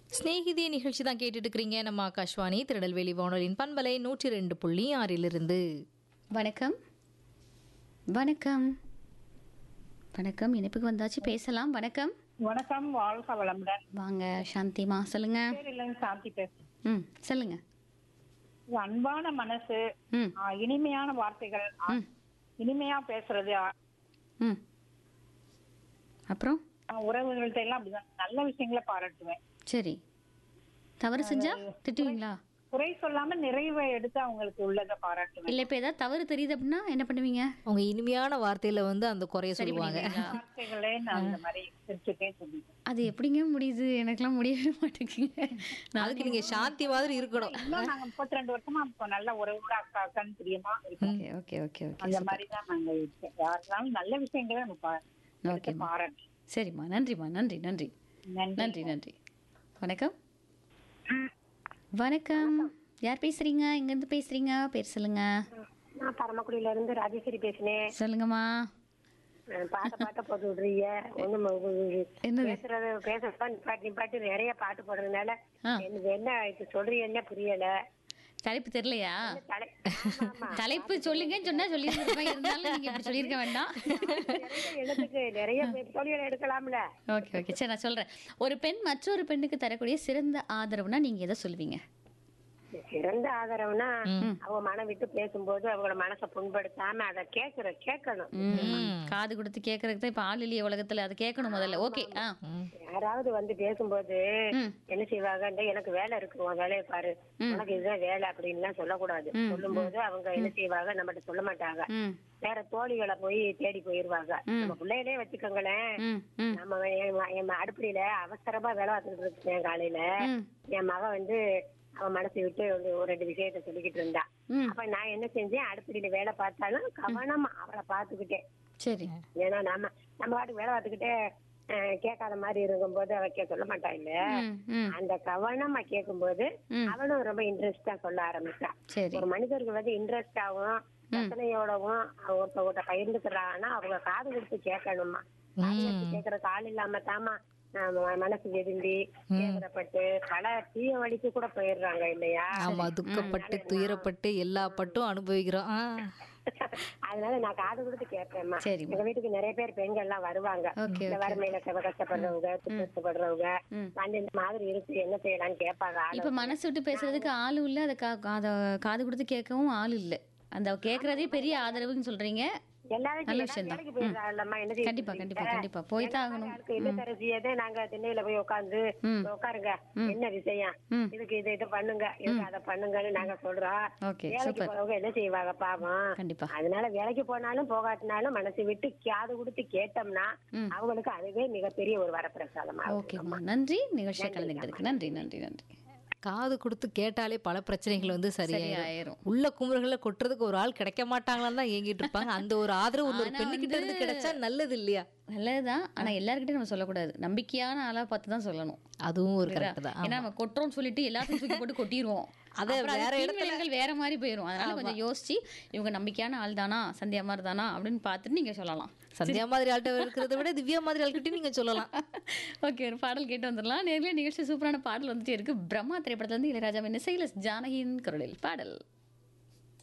ஸ்நேகிதி நிகழ்ச்சி தான் கேட்டுட்டு இருக்கிறீங்க நம்ம ஆகாஷ்வாணி திருநெல்வேலி வானொலியின் பண்பலை நூற்றி ரெண்டு புள்ளி ஆறிலிருந்து வணக்கம் வணக்கம் வணக்கம் இணைப்புக்கு வந்தாச்சு பேசலாம் வணக்கம் வணக்கம் வாழ்க வளமுடன் வாங்க சாந்திமா சொல்லுங்க பேரிலன் சாந்தி பேசுறேன் ம் சொல்லுங்க இது அன்பான மனசு ம் ஆ, இனிமையான வார்த்தைகள் ஆ, ம் இனிமையா பேசுறது ஆ, ம் அப்புறம் உறவுகள்ட்ட எல்லாம் அப்படிதான் நல்ல விஷயங்களை பாராட்டுவேன் சரி தவறு செஞ்சா திட்டுவீங்களா குறை சொல்லாம நிறைவை எடுத்து அவங்களுக்கு உள்ளதை பாராட்டுவேன் இல்லை இப்போ ஏதாவது தவறு தெரியுது அப்படின்னா என்ன பண்ணுவீங்க அவங்க இனிமையான வார்த்தையில வந்து அந்த குறைய சரி சொல்லுவாங்க பண்ணுவீங்களா? வார்த்தைகளே நான் அந்த மாதிரி சிரிச்சுட்டே சொல்லிட்டேன் அது எப்படிங்க முடியுது எனக்கெல்லாம் முடியவே மாட்டேங்குங்க நான் அதுக்கு நீங்க சாந்தி மாதிரி இருக்கணும் இன்னும் நாங்க முப்பத்தி ரெண்டு வருஷமா இப்போ நல்ல உறவுகளா அக்கா அக்கான்னு பிரியமா இருக்கோம் ஓகே ஓகே ஓகே ஓகே அந்த மாதிரி தான் நாங்க இருக்கோம் யாருனாலும் நல்ல விஷயங்களை நம்ம பா- எடுத்து ஓகேம்மா பாராட்டு சரிம்மா நன்றிம்மா நன்றி நன்றி நன்றி நன்றி நன்றி வணக்கம் வணக்கம் யார் பேசுறீங்க எங்கேருந்து பேசுறீங்க பேர் சொல்லுங்க நான் பரமக்குடியில இருந்து ராஜேஸ்வரி பேசினேன் சொல்லுங்கம்மா அஹ் பாட்ட பாட்ட போட்டு விடுறீங்க ஒண்ணும் என்னது? பேசுறது பேசுறதா நிப்பாட்டி நிப்பாட்டி நிறைய பாட்டு போடுறதுனால ஆ. எனக்கு என்ன இது சொல்றீங்கன்னு புரியல தலைப்பு தெரியலையா தலை ஆமா, ஆமா. தலைப்பு சொல்லுங்கன்னு சொன்னா சொல்லியிருந்திருப்பேன் இருந்தாலும் நீங்க இப்படி சொல்லியிருக்க வேண்டாம் நிறைய எழுத்துக்கு நிறைய தொழில் எடுக்கலாம்ல ஓகே ஓகே சரி நான் சொல்றேன் ஒரு பெண் மற்றொரு பெண்ணுக்கு தரக்கூடிய சிறந்த ஆதரவுனா நீங்க எதை சொல்லுவீங்க சிறந்த ஆதரவுனா அவங்க மனம் விட்டு பேசும்போது அவங்களோட மனசை புண்படுத்தாம அதை கேக்குற கேட்கணும் ம், காது கொடுத்து கேட்கறதுக்கு தான் இப்ப ஆள் இல்லையே உலகத்துல அதை கேட்கணும் முதல்ல ஓகே ஆ யாராவது வந்து பேசும்போது ம். என்ன செய்வாங்க இந்த எனக்கு வேலை இருக்கு உன் வேலையை பாரு உனக்கு இதுதான் வேலை அப்படின்லாம் சொல்லக்கூடாது சொல்லும்போது அவங்க என்ன செய்வாங்க நம்மகிட்ட சொல்ல மாட்டாங்க ம் வேற தோழிகளை போய் தேடி போயிருவாங்க நம்ம பிள்ளைகளே வச்சுக்கோங்களேன் ம் ம் நம்ம என் ம- என் ம- அடுப்படியில அவசரமா வேலை பார்த்துட்டு இருக்கேன் காலையில ம். என் மகன் வந்து அவன் மனசு விட்டு ஒரு ஒரு ரெண்டு விஷயத்த சொல்லிக்கிட்டு இருந்தா ம். அப்ப நான் என்ன செஞ்சேன் அடுப்படியில வேலை பார்த்தாலும் கவனமா அவளை பார்த்துக்கிட்டேன் சரி ஏன்னா நம்ம நம்ம பாட்டுக்கு வேலை பார்த்துக்கிட்டே அஹ், கேட்காத மாதிரி இருக்கும்போது அவ கே சொல்ல மாட்டா இல்ல ம் ம் அந்த கவனமா கேட்கும்போது ம். அவளும் ரொம்ப இன்ட்ரெஸ்டா சொல்ல ஆரம்பிச்சா சரி ஒரு மனிதர்கள் வந்து இன்ட்ரெஸ்டாவும் ரசனையோடவும் ஒருத்தவங்க பகிர்ந்துக்கிறாங்கன்னா அவங்க காது கொடுத்து கேட்கணுமா காது கொடுத்து கேட்கறதுக்கு ஆள் இல்லாம தாமா நாம மனசு விரும்பி வேதனைப்பட்டு பல தீய வழிக்கு கூட போயிடுறாங்க இல்லையா ஆமா துக்கப்பட்டு துயரப்பட்டு எல்லா பட்டும் அனுபவிக்கிறோம் ஆ. அதனால நான் காது கொடுத்து கேட்பேன்மா சரிம்மா. எங்க வீட்டுக்கு நிறைய பேர் பெண்கள் எல்லாம் வருவாங்க ஓகே, இந்த வறுமையில கஷ்ட- கஷ்டப்படுறவங்க துக்கப்படுறவங்க வந்து இந்த மாதிரி இருக்கு என்ன செய்யலாம்னு கேட்பாங்க ஆளு. இப்ப மனசு விட்டு பேசுறதுக்கு ஆள் இல்ல அதை கா அத காது கொடுத்து கேட்கவும் ஆள் இல்ல அந்த கேட்கறதே பெரிய ஆதரவுன்னு சொல்றீங்க எல்லாரும் நல்ல எல்லாரும் விஷயம் தான். வேலைக்கு போயிடுறாங்கல்லம்மா என்ன செய்ய கண்டிப்பா கண்டிப்பா கண்டிப்பா போய் தான் ஆகணும் அதுக்கு இது தரசியதே நாங்க திண்ணையில போய் உட்காந்து உட்காருங்க என்ன விஷயம் ம். இதுக்கு இது இது பண்ணுங்க இதுக்கு அதை பண்ணுங்கன்னு நாங்க சொல்றோம் ஓகே வேலைக்கு சூப்பர் போறவங்க என்ன செய்வாங்க பாவம் கண்டிப்பா அதனால வேலைக்கு போனாலும் போகாட்டினாலும் மனசு விட்டு காது கொடுத்து கேட்டோம்னா அவங்களுக்கு அதுவே மிகப்பெரிய ஒரு வரப்பிரசாதமா இருக்கும். ஓகேம்மா நன்றி நிகழ்ச்சியை கலந்துக்கிட்டதுக்கு நன்றி நன்றி நன்றி காது கொடுத்து கேட்டாலே பல பிரச்சனைகள் வந்து சரியாயிரும் சரியாயிரும் உள்ள குமுறுகளை கொட்டுறதுக்கு ஒரு ஆள் கிடைக்க மாட்டாங்களான்னு தான் ஏங்கிட்டு இருப்பாங்க அந்த ஒரு ஆதரவு இன்னொரு ஆனா பெண்ணுகிட்ட இருந்து வந்து- கிடைச்சா நல்லது இல்லையா நல்லதுதான் ஆனா எல்லார்கிட்டயும் நம்ம சொல்லக்கூடாது நம்பிக்கையான ஆளா பார்த்து தான் சொல்லணும் அதுவும் ஒரு கரெக்ட் தான் ஏன்னா நம்ம கொட்டுறோம்னு சொல்லிட்டு எல்லாத்தையும் தூக்கி போட்டு கொட்டிடுவோம் அதை அப்புறம் அது வேற பின் இடத்துல- விளைவுகள் வேற மாதிரி போயிடும் அதனால கொஞ்சம் யோசிச்சு இவங்க நம்பிக்கையான ஆள் தானா சந்தியா மாதிரி தானா அப்படின்னு பார்த்துட்டு நீங்க சொல்லலாம் சந்தியா மாதிரி ஆள்கிட்ட இருக்கிறத விட திவ்யா மாதிரி ஆள்கிட்ட நீங்க சொல்லலாம் ஓகே ஒரு பாடல் கேட்டு வந்துடலாம் நேர்ல நிகழ்ச்சி சூப்பரான பாடல் வந்துட்டே இருக்கு பிரம்மா திரைப்படத்துல இருந்து இளையராஜாவின் இசையில ஜானகியின் குரலில் பாடல்